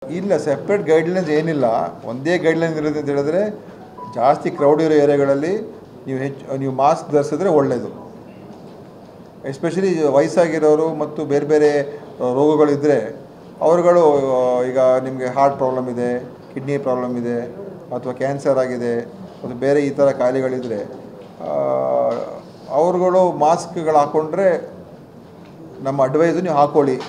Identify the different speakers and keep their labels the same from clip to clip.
Speaker 1: ಇಲ್ಲ separate guidelines ಏನಿಲ್ಲ ಒಂದೇ ಗೈಡ್ಲೈನ್ ಇರೋದು ಅಂತ ಹೇಳಿದ್ರೆ ಜಾಸ್ತಿ ಕ್ರೌಡ್ ಇರೋ ಏರಿಯಾಗಳಲ್ಲಿ ನೀವು ಹೆಚ್ಚು ನೀವು ಮಾಸ್ಕ್ ಧರಿಸಿದ್ರೆ ಒಳ್ಳೆಯದು ಎಸ್ಪೆಷಲಿ ವಯಸ್ಸಾಗಿರೋರು ಮತ್ತು ಬೇರೆ ಬೇರೆ ರೋಗಗಳಿದ್ದರೆ ಅವರುಗಳು ಈಗ ನಿಮಗೆ ಹಾರ್ಟ್ ಪ್ರಾಬ್ಲಮ್ ಇದೆ ಕಿಡ್ನಿ ಪ್ರಾಬ್ಲಮ್ ಇದೆ ಅಥವಾ ಕ್ಯಾನ್ಸರ್ ಆಗಿದೆ ಮತ್ತು ಬೇರೆ ಈ ಥರ ಕಾಯಿಲೆಗಳಿದ್ದರೆ ಅವ್ರುಗಳು ಮಾಸ್ಕ್ಗಳು ಹಾಕ್ಕೊಂಡ್ರೆ ನಮ್ಮ ಅಡ್ವೈಸು ನೀವು ಹಾಕ್ಕೊಳ್ಳಿ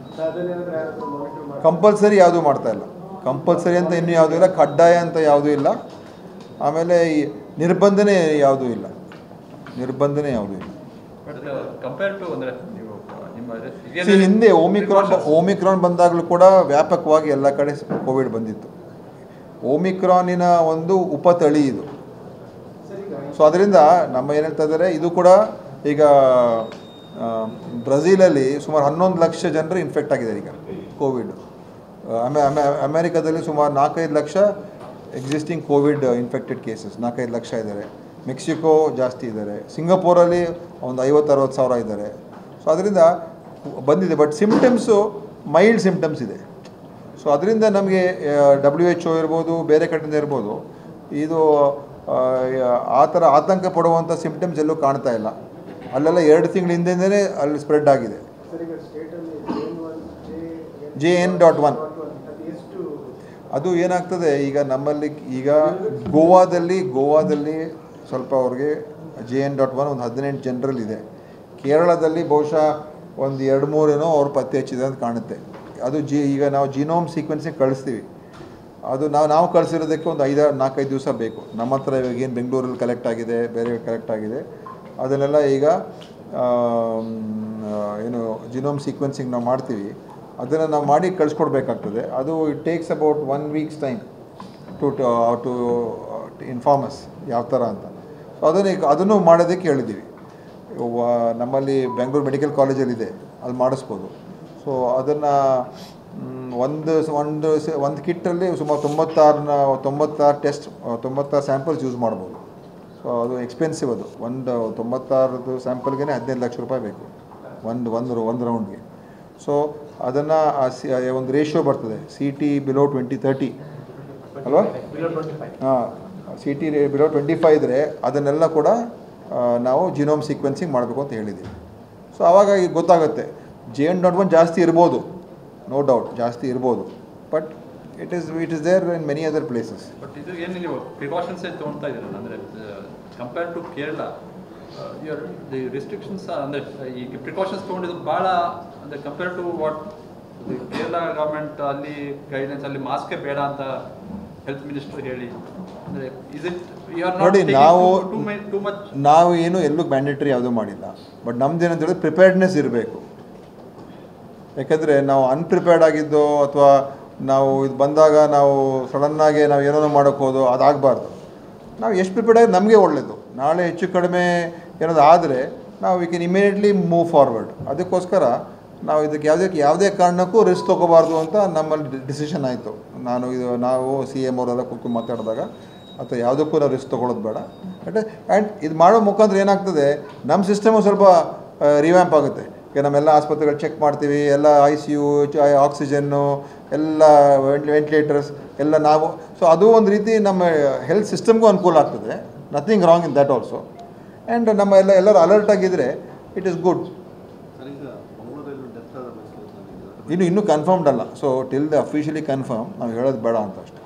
Speaker 1: ಕಂಪಲ್ಸರಿ ಯಾವುದೂ ಮಾಡ್ತಾ ಇಲ್ಲ ಕಂಪಲ್ಸರಿ ಅಂತ ಇನ್ನೂ ಯಾವುದೂ ಇಲ್ಲ ಕಡ್ಡಾಯ ಅಂತ ಯಾವುದೂ ಇಲ್ಲ ಆಮೇಲೆ ಈ ನಿರ್ಬಂಧನೆ ಯಾವುದೂ ಇಲ್ಲ ನಿರ್ಬಂಧನೆ ಯಾವುದೂ ಇಲ್ಲ
Speaker 2: ಬಟ್ ಕಂಪೇರ್ ಟು ಅಂದರೆ ನೀವು ನಿಮ್ಮ
Speaker 1: See, ಹಿಂದೆ ಓಮಿಕ್ರಾನ್ ಓಮಿಕ್ರಾನ್ ಬಂದಾಗಲೂ ಕೂಡ ವ್ಯಾಪಕವಾಗಿ ಎಲ್ಲ ಕಡೆ ಕೋವಿಡ್ ಬಂದಿತ್ತು ಓಮಿಕ್ರಾನಿನ ಒಂದು ಉಪತಳಿ ಇದು ಸೊ ಅದರಿಂದ ನಮ್ಮ ಏನು ಹೇಳ್ತಾ ಇದ್ದಾರೆ ಇದು ಕೂಡ ಈಗ ಆ, ಬ್ರೆಜಿಲಲ್ಲಿ ಸುಮಾರು ಹನ್ನೊಂದು ಲಕ್ಷ ಜನರು ಇನ್ಫೆಕ್ಟ್ ಆಗಿದ್ದಾರೆ ಈಗ ಕೋವಿಡ್ ಅಮೆ ಅಮೆ ಅಮೆರಿಕದಲ್ಲಿ ಸುಮಾರು ನಾಲ್ಕೈದು ಲಕ್ಷ ಎಕ್ಸಿಸ್ಟಿಂಗ್ ಕೋವಿಡ್ ಇನ್ಫೆಕ್ಟೆಡ್ ಕೇಸಸ್ ನಾಲ್ಕೈದು ಲಕ್ಷ ಇದ್ದಾರೆ ಮೆಕ್ಸಿಕೋ ಜಾಸ್ತಿ ಇದ್ದಾರೆ ಸಿಂಗಪೂರಲ್ಲಿ ಒಂದು ಐವತ್ತು ಅರವತ್ತು ಸಾವಿರ ಇದ್ದಾರೆ ಸೊ ಅದರಿಂದ ಬಂದಿದೆ ಬಟ್ ಸಿಮ್ಟಮ್ಸು ಮೈಲ್ಡ್ ಸಿಮ್ಟಮ್ಸ್ ಇದೆ ಸೊ ಅದರಿಂದ ನಮಗೆ ಡಬ್ಲ್ಯೂ ಎಚ್ ಒ ಇರ್ಬೋದು ಬೇರೆ ಕಡೆಯಿಂದ ಇರ್ಬೋದು ಇದು ಆ, ಆ ಥರ ಆತಂಕ ಪಡುವಂಥ ಸಿಮ್ಟಮ್ಸ್ ಎಲ್ಲೂ ಕಾಣ್ತಾ ಇಲ್ಲ ಅಲ್ಲೆಲ್ಲ ಎರಡು ತಿಂಗಳ ಹಿಂದೆಂದೇ ಅಲ್ಲಿ ಸ್ಪ್ರೆಡ್ ಆಗಿದೆ ಜೆ ಎನ್ ಡಾಟ್ ಒನ್ ಅದು ಏನಾಗ್ತದೆ ಈಗ ನಮ್ಮಲ್ಲಿ ಈಗ ಗೋವಾದಲ್ಲಿ ಗೋವಾದಲ್ಲಿ ಸ್ವಲ್ಪ ಅವ್ರಿಗೆ ಜೆ ಎನ್ ಡಾಟ್ ಒನ್ ಒಂದು ಹದಿನೆಂಟು ಜನರಲ್ಲಿ ಇದೆ ಕೇರಳದಲ್ಲಿ ಬಹುಶಃ ಒಂದು ಎರಡು ಮೂರೇನೋ ಅವ್ರು ಪತ್ತೆ ಹಚ್ಚಿದೆ ಅಂತ ಕಾಣುತ್ತೆ ಅದು ಜಿ ಈಗ ನಾವು ಜಿನೋಮ್ ಸೀಕ್ವೆನ್ಸಿಂಗ್ ಕಳಿಸ್ತೀವಿ ಅದು ನಾವು ನಾವು ಕಳಿಸಿರೋದಕ್ಕೆ ಒಂದು ಐದಾರು ನಾಲ್ಕೈದು ದಿವಸ ಬೇಕು ನಮ್ಮ ಹತ್ರ ಇವಾಗ ಏನು ಬೆಂಗಳೂರಲ್ಲಿ ಕಲೆಕ್ಟ್ ಆಗಿದೆ ಬೇರೆ ಕಲೆಕ್ಟ್ ಆಗಿದೆ ಅದನ್ನೆಲ್ಲ ಈಗ ಆಮ್, ಆ, ಏನು ಜಿನೋಮ್ ಸೀಕ್ವೆನ್ಸಿಂಗ್ ನಾವು ಮಾಡ್ತೀವಿ ಅದನ್ನು ನಾವು ಮಾಡಿ ಕಳಿಸ್ಕೊಡ್ಬೇಕಾಗ್ತದೆ ಅದು it takes about one weeks time to to inform us ಯಾವ ಥರ ಅಂತ ಸೊ ಅದನ್ನು ಈಗ ಅದನ್ನು ಮಾಡೋದಕ್ಕೆ ಹೇಳಿದ್ದೀವಿ ವ- ನಮ್ಮಲ್ಲಿ ಬೆಂಗಳೂರು ಮೆಡಿಕಲ್ ಕಾಲೇಜಲ್ಲಿದೆ ಅಲ್ಲಿ ಮಾಡಿಸ್ಬೋದು ಸೊ ಅದನ್ನು ಒಂದು ಸ- ಒಂದು ಸ- ಒಂದು ಕಿಟ್ಟಲ್ಲಿ ಸುಮಾರು ತೊಂಬತ್ತಾರನ ತೊಂಬತ್ತಾರು ಟೆಸ್ಟ್ ತೊಂಬತ್ತಾರು ಸ್ಯಾಂಪಲ್ಸ್ ಯೂಸ್ ಮಾಡ್ಬೋದು ಸೊ ಅದು ಎಕ್ಸ್ಪೆನ್ಸಿವ್ ಅದು ಒಂದು ತೊಂಬತ್ತಾರದು ಸ್ಯಾಂಪಲ್ಗೆ ಹದಿನೈದು ಲಕ್ಷ ರೂಪಾಯಿ ಬೇಕು ಒಂದು ಒಂದು ಒಂದು ರೌಂಡ್ಗೆ ಸೊ ಅದನ್ನು ಒಂದು ರೇಷಿಯೋ ಬರ್ತದೆ C T below twenty thirty ಅಲ್ವಾ ಹಾಂ C T below twenty five ಇದ್ದರೆ ಅದನ್ನೆಲ್ಲ ಕೂಡ ಆ, ನಾವು ಜಿನೋಮ್ ಸೀಕ್ವೆನ್ಸಿಂಗ್ ಮಾಡಬೇಕು ಅಂತ ಹೇಳಿದ್ದೀವಿ ಸೊ ಆವಾಗ ಈಗ ಗೊತ್ತಾಗುತ್ತೆ ಜೆ ಎನ್ ಡಾಟ್ ಒನ್ ಜಾಸ್ತಿ ಇರ್ಬೋದು ನೋ ಡೌಟ್ ಜಾಸ್ತಿ ಇರ್ಬೋದು but it is it is there in many other places
Speaker 2: but ಇದು ಏನು ನೀವು ಪ್ರಿಕಾಷನ್ಸ್ ತೊಗೊಳ್ತಾ ಇದ್ದೀರಲ್ಲ ಅಂದರೆ compare to Kerala your the restrictions ಅಂದರೆ ಈ ಪ್ರಿಕಾಷನ್ಸ್ ತೊಗೊಂಡಿದ್ದು ಭಾಳ ಅಂದರೆ compare to what Kerala government ಅಲ್ಲಿ ಗೈಡೆನ್ಸ್ ಅಲ್ಲಿ ಮಾಸ್ಕೇ ಬೇಡ ಅಂತ ಹೆಲ್ತ್ ಮಿನಿಸ್ಟರ್ ಹೇಳಿ ಅಂದರೆ ಇಸ್ ಇಟ್ ಯು ಆರ್
Speaker 1: ನೋಡಿ, ನಾವು-
Speaker 2: ಟು ಟು ಮಚ್
Speaker 1: ನಾವು ಏನು ಎಲ್ಲೂ ಮ್ಯಾಂಡೇಟ್ರಿ ಯಾವುದೂ ಮಾಡಿಲ್ಲ ಬಟ್ ನಮ್ದು ಏನಂತ ಹೇಳಿದ್ರೆ ಪ್ರಿಪೇರ್ಡ್ನೆಸ್ ಇರಬೇಕು ಯಾಕಂದರೆ ನಾವು ಅನ್ಪ್ರಿಪೇರ್ಡ್ ಆಗಿದ್ದೋ ಅಥವಾ ನಾವು ಇದು ಬಂದಾಗ ನಾವು ಸಡನ್ನಾಗಿ ನಾವು ಏನೋ ಮಾಡೋಕ್ಕೆ ಹೋದೋ ಅದಾಗಬಾರ್ದು ನಾವು ಎಷ್ಟು ಪ್ರಿಪೇರ್ಡ್ ಆಗಿ ನಮಗೆ ಒಳ್ಳೆಯದು ನಾಳೆ ಹೆಚ್ಚು ಕಡಿಮೆ ಏನಾದ್ರು ಆದರೆ ನಾವು we can immediately move forward ಅದಕ್ಕೋಸ್ಕರ ನಾವು ಇದಕ್ಕೆ ಯಾವುದೇ ಯಾವುದೇ ಕಾರಣಕ್ಕೂ ರಿಸ್ಕ್ ತೊಗೋಬಾರ್ದು ಅಂತ ನಮ್ಮಲ್ಲಿ ಡಿಸಿಷನ್ ಆಯಿತು ನಾನು ಇದು ನಾವು ಸಿ ಎಮ್ ಅವರೆಲ್ಲ ಕೂತು ಮಾತಾಡಿದಾಗ ಅಥವಾ ಯಾವುದಕ್ಕೂ ನಾವು ರಿಸ್ಕ್ ತೊಗೊಳೋದು ಬೇಡ ಬಟ್ ಆ್ಯಂಡ್ ಇದು ಮಾಡೋ ಮುಖಾಂತರ ಏನಾಗ್ತದೆ ನಮ್ಮ ಸಿಸ್ಟಮು ಸ್ವಲ್ಪ ರಿವ್ಯಾಂಪ್ ಆಗುತ್ತೆ ಈಗ ನಮ್ಮೆಲ್ಲ ಆಸ್ಪತ್ರೆಗಳು ಚೆಕ್ ಮಾಡ್ತೀವಿ ಎಲ್ಲ ಐ ಸಿ ಯು ಆಕ್ಸಿಜನ್ನು ಎಲ್ಲ ವೆಂಟಿಲೇಟರ್ಸ್ ಎಲ್ಲ ನಾವು ಸೊ ಅದು ಒಂದು ರೀತಿ ನಮ್ಮ ಹೆಲ್ತ್ ಸಿಸ್ಟಮ್ಗೂ ಅನುಕೂಲ ಆಗ್ತದೆ nothing wrong in that also and ನಮ್ಮ ಎಲ್ಲ ಎಲ್ಲರೂ ಅಲರ್ಟ್ ಆಗಿದ್ದರೆ ಇಟ್ ಈಸ್ ಗುಡ್ ಇನ್ನು ಇನ್ನೂ ಕನ್ಫರ್ಮ್ಡ್ ಅಲ್ಲ so till the officially confirm ನಾವು ಹೇಳೋದು ಬೇಡ ಅಂತ ಅಷ್ಟೇ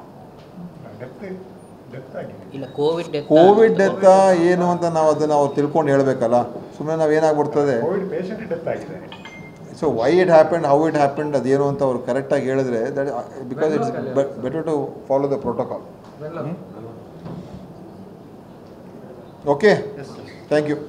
Speaker 3: ಇಲ್ಲ ಕೋವಿಡ್ ಡೆತ್
Speaker 1: ಕೋವಿಡ್ ಡೆತ್ತ ಏನು ಅಂತ ನಾವು ಅದನ್ನು ಅವ್ರು ತಿಳ್ಕೊಂಡು ಹೇಳಬೇಕಲ್ಲ ಸುಮ್ಮನೆ ನಾವು ಏನಾಗ್ಬಿಡ್ತದೆ
Speaker 4: ಕೋವಿಡ್ ಪೇಷಂಟ್ ಡೆತ್ ಆಗಿದೆ
Speaker 1: so why it happened how it happened ಅದೇನು ಅಂತ ಅವ್ರು ಕರೆಕ್ಟಾಗಿ ಹೇಳಿದ್ರೆ that because it's better to follow the protocol okay thank you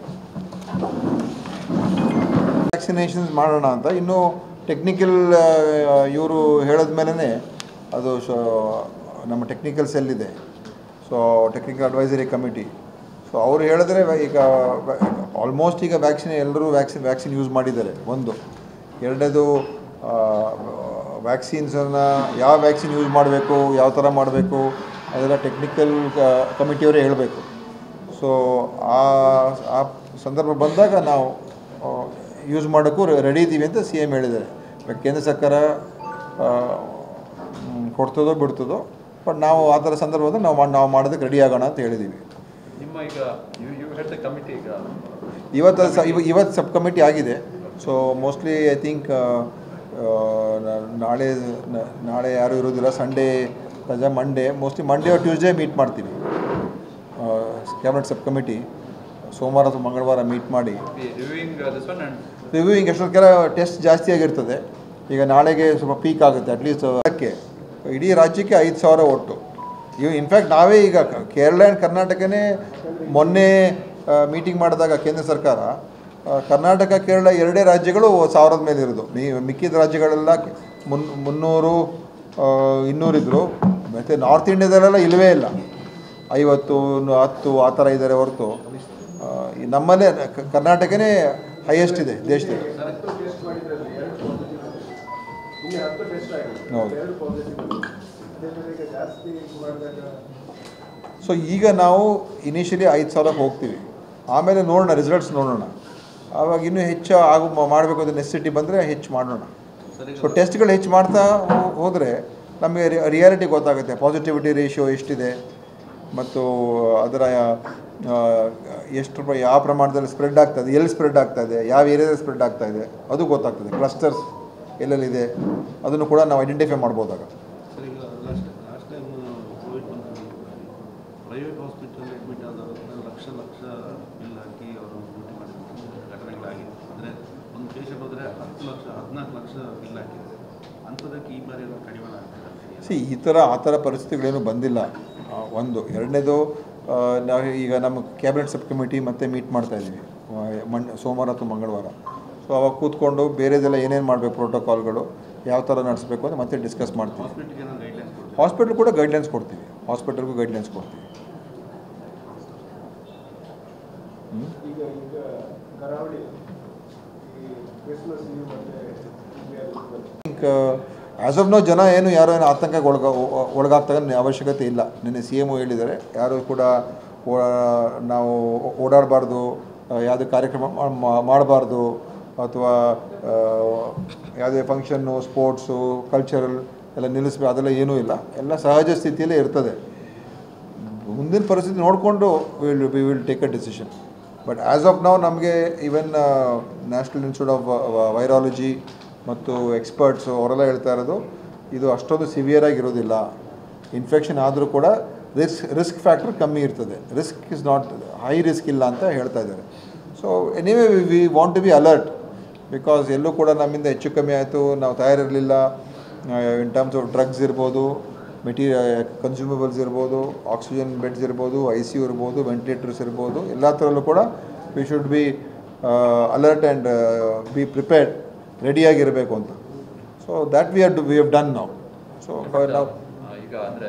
Speaker 1: vaccinations ಮಾಡೋಣ ಅಂತ ಇನ್ನೂ ಟೆಕ್ನಿಕಲ್ ಇವರು ಹೇಳಿದ ಮೇಲೇ ಅದು ಸೊ ನಮ್ಮ ಟೆಕ್ನಿಕಲ್ ಸೆಲ್ ಇದೆ so technical advisory committee so ಅವರು ಹೇಳಿದ್ರೆ ಈಗ ಆಲ್ಮೋಸ್ಟ್ ಈಗ ವ್ಯಾಕ್ಸಿನ್ ಎಲ್ಲರೂ ವ್ಯಾಕ್ಸಿನ್ ವ್ಯಾಕ್ಸಿನ್ ಯೂಸ್ ಮಾಡಿದ್ದಾರೆ ಒಂದು ಎರಡನೇದು ವ್ಯಾಕ್ಸಿನ್ಸನ್ನು ಯಾವ ವ್ಯಾಕ್ಸಿನ್ ಯೂಸ್ ಮಾಡಬೇಕು ಯಾವ ಥರ ಮಾಡಬೇಕು ಅದೆಲ್ಲ ಟೆಕ್ನಿಕಲ್ ಕಮಿಟಿಯವರೇ ಹೇಳಬೇಕು ಸೊ ಆ ಆ ಸಂದರ್ಭ ಬಂದಾಗ ನಾವು ಯೂಸ್ ಮಾಡೋಕ್ಕೂ ರೆಡಿ ಇದ್ದೀವಿ ಅಂತ ಸಿ ಎಮ್ ಹೇಳಿದ್ದಾರೆ ಬಟ್ ಕೇಂದ್ರ ಸರ್ಕಾರ ಕೊಡ್ತದೋ ಬಿಡ್ತದೋ ಬಟ್ ನಾವು ಆ ಥರ ಸಂದರ್ಭದಲ್ಲಿ ನಾವು ಮಾಡಿ ನಾವು ಮಾಡೋದಕ್ಕೆ ರೆಡಿ ಆಗೋಣ ಅಂತ ಹೇಳಿದ್ದೀವಿ
Speaker 2: ನಿಮ್ಮ ಈಗ you you head the committee ಈಗ
Speaker 1: ಇವತ್ತು ಸ ಇವ ಇವತ್ತು ಸಬ್ ಕಮಿಟಿ ಆಗಿದೆ ಸೊ ಮೋಸ್ಟ್ಲಿ ಐ ಥಿಂಕ್ ನಾಳೆ ನ- ನಾಳೆ ಯಾರೂ ಇರೋದಿಲ್ಲ ಸಂಡೇ ರಜಾ Monday mostly Monday or Tuesday meet ಮಾಡ್ತೀವಿ ಕ್ಯಾಬಿನೆಟ್ ಸಬ್ ಕಮಿಟಿ ಸೋಮವಾರ ಅಥವಾ ಮಂಗಳವಾರ ಮೀಟ್ ಮಾಡಿ
Speaker 2: reviewing this one and
Speaker 1: reviewing ಎಷ್ಟೊಂದು ಕೆಲ ಟೆಸ್ಟ್ ಜಾಸ್ತಿ ಆಗಿರ್ತದೆ ಈಗ ನಾಳೆಗೆ ಸ್ವಲ್ಪ ಪೀಕ್ ಆಗುತ್ತೆ ಅಟ್ಲೀಸ್ಟ್ ಅದಕ್ಕೆ ಇಡೀ ರಾಜ್ಯಕ್ಕೆ ಐದು ಸಾವಿರ ಒಟ್ಟು ಇವು ಇನ್ಫ್ಯಾಕ್ಟ್ ನಾವೇ ಈಗ ಕ- ಕೇರಳ ಆ್ಯಂಡ್ ಕರ್ನಾಟಕನೇ ಮೊನ್ನೆ ಮೀಟಿಂಗ್ ಮಾಡಿದಾಗ ಕೇಂದ್ರ ಸರ್ಕಾರ ಆ, ಕರ್ನಾಟಕ ಕೇರಳ ಎರಡೇ ರಾಜ್ಯಗಳು ಸಾವಿರದ ಮೇಲೆ ಇರೋದು ಮಿ ಮಿಕ್ಕಿದ ರಾಜ್ಯಗಳೆಲ್ಲ ಕೆ- ಮುನ್ ಮುನ್ನೂರು ಆ, ಇನ್ನೂರಿದ್ರು ಮತ್ತು ನಾರ್ತ್ ಇಂಡಿಯಾದಲ್ಲೆಲ್ಲ ಇಲ್ಲವೇ ಇಲ್ಲ ಐವತ್ತು ನ- ಹತ್ತು ಆ ಥರ ಇದ್ದಾರೆ ಹೊರತು ಆ, ಈ ನಮ್ಮಲ್ಲೇ ಕ- ಕರ್ನಾಟಕನೇ ಹೈಯೆಸ್ಟ್ ಇದೆ ದೇಶದಲ್ಲಿ
Speaker 3: ಹತ್ತು ಟೆಸ್ಟ್ ಮಾಡಿದ್ರಲ್ಲಿ ಎರಡು ಪಾಸಿಟಿವ್ ಇನ್ನೇ ಹತ್ತು ಟೆಸ್ಟ್ ಆಗಿದೆ
Speaker 1: ಹೌದು.
Speaker 3: ಎರಡು ಪಾಸಿಟಿವ್ ಅದೇ ಥರ ಈಗ ಜಾಸ್ತಿ ಮಾಡಿದಾಗ
Speaker 1: ಸೊ ಈಗ ನಾವು ಇನಿಷಿಯಲಿ ಐದು ಸಾವಿರಕ್ಕೆ ಹೋಗ್ತೀವಿ ಆಮೇಲೆ ನೋಡೋಣ ರಿಸಲ್ಟ್ಸ್ ನೋಡೋಣ ಆವಾಗ ಇನ್ನೂ ಹೆಚ್ಚು ಆಗು ಮಾಡಬೇಕು ಅಂತ ನೆಸಿಟಿ ಬಂದರೆ ಹೆಚ್ಚು ಮಾಡೋಣ ಸೊ ಟೆಸ್ಟ್ಗಳು ಹೆಚ್ಚು ಮಾಡ್ತಾ ಹೋ- ಹೋದರೆ ನಮಗೆ ರಿಯಾಲಿಟಿ ಗೊತ್ತಾಗುತ್ತೆ ಪಾಸಿಟಿವಿಟಿ ರೇಷಿಯೋ ಎಷ್ಟಿದೆ ಮತ್ತು ಅದರ ಆ, ಎಷ್ಟು ರೂಪಾಯಿ ಯಾವ ಪ್ರಮಾಣದಲ್ಲಿ ಸ್ಪ್ರೆಡ್ ಆಗ್ತದೆ ಎಲ್ಲಿ ಸ್ಪ್ರೆಡ್ ಆಗ್ತಾ ಇದೆ ಯಾವ ಏರಿಯಾದಲ್ಲಿ ಸ್ಪ್ರೆಡ್ ಆಗ್ತಾ ಇದೆ ಅದು ಗೊತ್ತಾಗ್ತದೆ ಕ್ಲಸ್ಟರ್ಸ್ ಎಲ್ಲೆಲ್ಲಿದೆ ಅದನ್ನು ಕೂಡ ನಾವು ಐಡೆಂಟಿಫೈ ಮಾಡ್ಬೋದಾಗ
Speaker 4: ಸರ್ ಈಗ ಲಾಸ್ಟ್ ಲಾಸ್ಟ್ ಟೈಮ್ ಕೋವಿಡ್ ಬಂದಾಗ ಪ್ರೈವೇಟ್ ಹಾಸ್ಪಿಟಲ್ ಅಡ್ಮಿಟ್ ಆದವ್ರನ್ನ ಲಕ್ಷ ಲಕ್ಷ ಬಿಲ್ ಹಾಕಿ ಅವರು ಡ್ಯೂಟಿ ಮಾಡಿದ ಘಟನೆಗಳಾಗಿದೆ ಅಂದರೆ ಒಂದು ಪೇಷಂಟ್ ಹೋದರೆ ಹತ್ತು ಲಕ್ಷ ಹದಿನಾಲ್ಕು ಲಕ್ಷ ಬಿಲ್ ಹಾಕಿದೆ ಅಂಥದಕ್ಕೆ ಈ ಬಾರಿ ಎಲ್ಲ ಕಡಿಮೆ ಆಗ್ತದೆ
Speaker 1: ಸಿ ಈ ಥರ ಆ ಥರ ಪರಿಸ್ಥಿತಿಗಳೇನು ಬಂದಿಲ್ಲ ಆ, ಒಂದು ಎರಡನೇದು ಆ, ನಾವು ಈಗ ನಮ್ಮ ಕ್ಯಾಬಿನೆಟ್ ಸಬ್ ಕಮಿಟಿ ಮತ್ತೆ ಮೀಟ್ ಮಾಡ್ತಾ ಇದ್ದೀವಿ ಮಣ್ ಸೋಮವಾರ ಅಥವಾ ಮಂಗಳವಾರ ಸೊ ಅವಾಗ ಕೂತ್ಕೊಂಡು ಬೇರೆದೆಲ್ಲ ಏನೇನು ಮಾಡಬೇಕು ಪ್ರೋಟೋಕಾಲ್ಗಳು ಯಾವ ಥರ ನಡೆಸಬೇಕು ಅಂತ ಮತ್ತೆ ಡಿಸ್ಕಸ್ ಮಾಡ್ತೀವಿ
Speaker 4: ಹಾಸ್ಪಿಟ್ಲಿಗೆ ಏನೋ ಗೈಡ್ಲೈನ್ಸ್ ಕೊಡ್ತಾರೆ
Speaker 1: ಹಾಸ್ಪಿಟ್ಲ್ ಕೂಡ ಗೈಡ್ಲೈನ್ಸ್ ಕೊಡ್ತೀವಿ ಹಾಸ್ಪಿಟಲ್ಗೂ ಗೈಡ್ಲೈನ್ಸ್ ಕೊಡ್ತೀವಿ
Speaker 3: ಈಗ ಈಗ ಕರಾವಳಿ ಈ ಕ್ರಿಸ್ಮಸ್ ಲೀವ್ ಮತ್ತು
Speaker 1: ಥಿಂಕ್ ಆ್ಯಸ್ ಆಫ್ ನೋ ಜನ ಏನು ಯಾರು ಏನು ಆತಂಕಕ್ಕೆ ಒಳಗ ಒಳಗಾಗ್ತಾಗ ಅವಶ್ಯಕತೆ ಇಲ್ಲ ನಿನ್ನೆ ಸಿ ಎಮ್ ಹೇಳಿದ್ದಾರೆ ಯಾರು ಕೂಡ ಓ- ನಾವು ಓಡಾಡಬಾರ್ದು ಯಾವುದೇ ಕಾರ್ಯಕ್ರಮ ಮಾಡಬಾರ್ದು ಅಥವಾ ಆ, ಯಾವುದೇ ಫಂಕ್ಷನ್ನು ಸ್ಪೋರ್ಟ್ಸು ಕಲ್ಚರಲ್ ಎಲ್ಲ ನಿಲ್ಲಿಸ್ಬೇಕು ಅದೆಲ್ಲ ಏನೂ ಇಲ್ಲ ಎಲ್ಲ ಸಹಜ ಸ್ಥಿತಿಯಲ್ಲೇ ಇರ್ತದೆ ಮುಂದಿನ ಪರಿಸ್ಥಿತಿ ನೋಡಿಕೊಂಡು will we will take a decision but as of ನಾವು ನಮಗೆ even National Institute of Virology ಮತ್ತು ಎಕ್ಸ್ಪರ್ಟ್ಸು ಅವರೆಲ್ಲ ಹೇಳ್ತಾ ಇರೋದು ಇದು ಅಷ್ಟೊಂದು ಸಿವಿಯರ್ ಆಗಿರೋದಿಲ್ಲ ಇನ್ಫೆಕ್ಷನ್ ಆದರೂ ಕೂಡ ರಿಸ್ಕ್ ರಿಸ್ಕ್ ಫ್ಯಾಕ್ಟರ್ ಕಮ್ಮಿ ಇರ್ತದೆ risk is not high risk ಇಲ್ಲ ಅಂತ ಹೇಳ್ತಾ ಇದ್ದಾರೆ so anyway we want to be alert because ಎಲ್ಲೂ ಕೂಡ ನಮ್ಮಿಂದ ಹೆಚ್ಚು ಕಮ್ಮಿ ಆಯಿತು ನಾವು ತಯಾರಿರಲಿಲ್ಲ ಇನ್ ಟರ್ಮ್ಸ್ ಆಫ್ ಡ್ರಗ್ಸ್ ಇರ್ಬೋದು ಮೆಟೀರಿಯಲ್ ಕನ್ಸ್ಯೂಮಬಲ್ಸ್ ಇರ್ಬೋದು ಆಕ್ಸಿಜನ್ ಬೆಡ್ಸ್ ಇರ್ಬೋದು ಐ ಸಿ ಯು ಇರ್ಬೋದು ವೆಂಟಿಲೇಟರ್ಸ್ ಇರ್ಬೋದು ಎಲ್ಲ ಥರಲ್ಲೂ ಕೂಡ we should be alert and be prepared ರೆಡಿಯಾಗಿರಬೇಕು ಅಂತ so that we are we have done ನಾವು ಸೊ ನಾವು
Speaker 2: ಆ, ಈಗ ಅಂದರೆ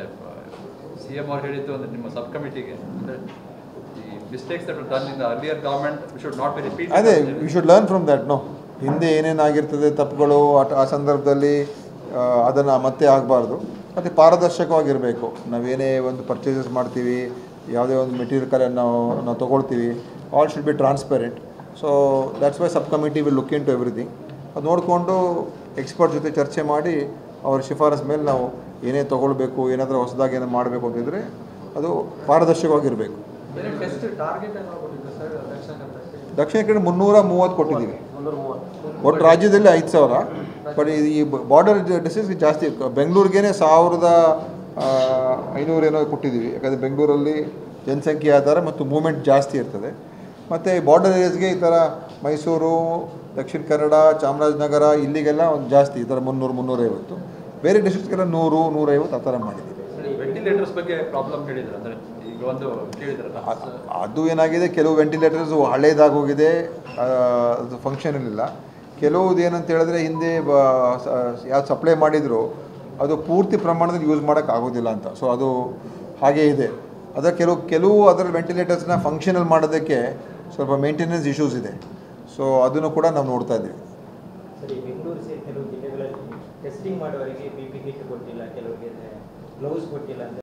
Speaker 2: ಸಿ ಎಮ್ ಅವ್ರು ಹೇಳಿದ್ದು ಅಂದರೆ ನಿಮ್ಮ ಸಬ್ ಕಮಿಟಿಗೆ ಅಂದರೆ ಈ mistakes that done in the earlier government should not be repeat
Speaker 1: ಅದೇ we should learn from that no ಹಿಂದೆ ಏನೇನಾಗಿರ್ತದೆ ತಪ್ಪುಗಳು ಆ- ಆ ಸಂದರ್ಭದಲ್ಲಿ ಅದನ್ನು ಮತ್ತೆ ಆಗಬಾರ್ದು ಮತ್ತು ಪಾರದರ್ಶಕವಾಗಿರಬೇಕು ನಾವೇನೇ ಒಂದು ಪರ್ಚೇಸಸ್ ಮಾಡ್ತೀವಿ ಯಾವುದೇ ಒಂದು ಮೆಟೀರಿಯಲ್ ಕಲೆ ನಾವು ನಾವು ತೊಗೊಳ್ತೀವಿ all should be transparent so that's why sub committee will look into everything ಅದು ನೋಡಿಕೊಂಡು ಎಕ್ಸ್ಪರ್ಟ್ ಜೊತೆ ಚರ್ಚೆ ಮಾಡಿ ಅವರ ಶಿಫಾರಸ್ ಮೇಲೆ ನಾವು ಏನೇ ತೊಗೊಳ್ಬೇಕು ಏನಾದರೂ ಹೊಸದಾಗಿ ಏನೋ ಮಾಡಬೇಕು ಅಂತಿದ್ರೆ ಅದು ಪಾರದರ್ಶಕವಾಗಿರಬೇಕು
Speaker 3: ಟೆಸ್ಟ್ ಟಾರ್ಗೆಟ್ ಏನೋ ಕೊಟ್ಟಿದ್ದು ಸರ್ ದಕ್ಷಿಣ ಕನ್ನಡಕ್ಕೆ
Speaker 1: ದಕ್ಷಿಣ ಕನ್ನಡ ಮುನ್ನೂರ ಮೂವತ್ತು ಕೊಟ್ಟಿದ್ದೀವಿ
Speaker 3: ಮುನ್ನೂರ ಮೂವತ್ತು
Speaker 1: ಒಟ್ಟು ರಾಜ್ಯದಲ್ಲಿ ಐದು ಸಾವಿರ ಬಟ್ ಈ ಬಾರ್ಡರ್ ಡಿಸ್ಟ್ರಿಕ್ಸ್ ಜಾಸ್ತಿ ಬೆಂಗಳೂರಿಗೇನೆ ಸಾವಿರದ ಆ, ಐನೂರು ಏನೋ ಕೊಟ್ಟಿದ್ದೀವಿ ಯಾಕಂದರೆ ಬೆಂಗಳೂರಲ್ಲಿ ಜನಸಂಖ್ಯೆ ಆಧಾರ ಮತ್ತು ಮೂಮೆಂಟ್ ಜಾಸ್ತಿ ಇರ್ತದೆ ಮತ್ತು ಬಾರ್ಡರ್ ಏರಿಯಾಸ್ಗೆ ಈ ಥರ ಮೈಸೂರು ದಕ್ಷಿಣ ಕನ್ನಡ ಚಾಮರಾಜನಗರ ಇಲ್ಲಿಗೆಲ್ಲ ಒಂದು ಜಾಸ್ತಿ ಈ ಥರ ಮುನ್ನೂರು ಮುನ್ನೂರೈವತ್ತು ಬೇರೆ ಡಿಸ್ಟ್ರಿಕ್ಟ್ಗೆಲ್ಲ ನೂರು ನೂರೈವತ್ತು ಆ ಥರ ಮಾಡಿದ್ದೀವಿ
Speaker 2: ವೆಂಟಿಲೇಟರ್ಸ್ ಬಗ್ಗೆ ಪ್ರಾಬ್ಲಮ್ ಹೇಳಿದ್ರು ಅಂದರೆ ಈಗ ಒಂದು ಕೇಳಿದ್ರಲ್ಲ
Speaker 1: ಅ- ಅದು ಏನಾಗಿದೆ ಕೆಲವು ವೆಂಟಿಲೇಟರ್ಸ್ ಹಳೇದಾಗೋಗಿದೆ ಆ, ಅದು ಫಂಕ್ಷನ್ ಇರಲಿಲ್ಲ ಕೆಲವುದು ಏನಂತ ಹೇಳಿದ್ರೆ ಹಿಂದೆ ಯಾವ್ದು ಸಪ್ಲೈ ಮಾಡಿದ್ರು ಅದು ಪೂರ್ತಿ ಪ್ರಮಾಣದಲ್ಲಿ ಯೂಸ್ ಮಾಡೋಕ್ಕೆ ಆಗೋದಿಲ್ಲ ಅಂತ ಸೊ ಅದು ಹಾಗೇ ಇದೆ ಅದರ ಕೆಲವು ಕೆಲವು ಅದರ ವೆಂಟಿಲೇಟರ್ಸ್ನ ಫಂಕ್ಷನಲ್ ಮಾಡೋದಕ್ಕೆ ಸ್ವಲ್ಪ ಮೇಂಟೆನೆನ್ಸ್ ಇಶ್ಯೂಸ್ ಇದೆ ಸೊ ಅದನ್ನು ಕೂಡ ನಾವು ನೋಡ್ತಾ ಇದ್ದೀವಿ
Speaker 5: ಸರಿ ಬೆಂಗಳೂರು ಸೇರಿ ಕೆಲವು ಜಿಲ್ಲೆಗಳಲ್ಲಿ ಟೆಸ್ಟಿಂಗ್ ಮಾಡುವವರಿಗೆ ಪಿ ಪಿ ಕಿಟ್ ಕೊಟ್ಟಿಲ್ಲ ಕೆಲವರಿಗೆ ಗ್ಲೌಸ್ ಕೊಟ್ಟಿಲ್ಲ ಅಂತ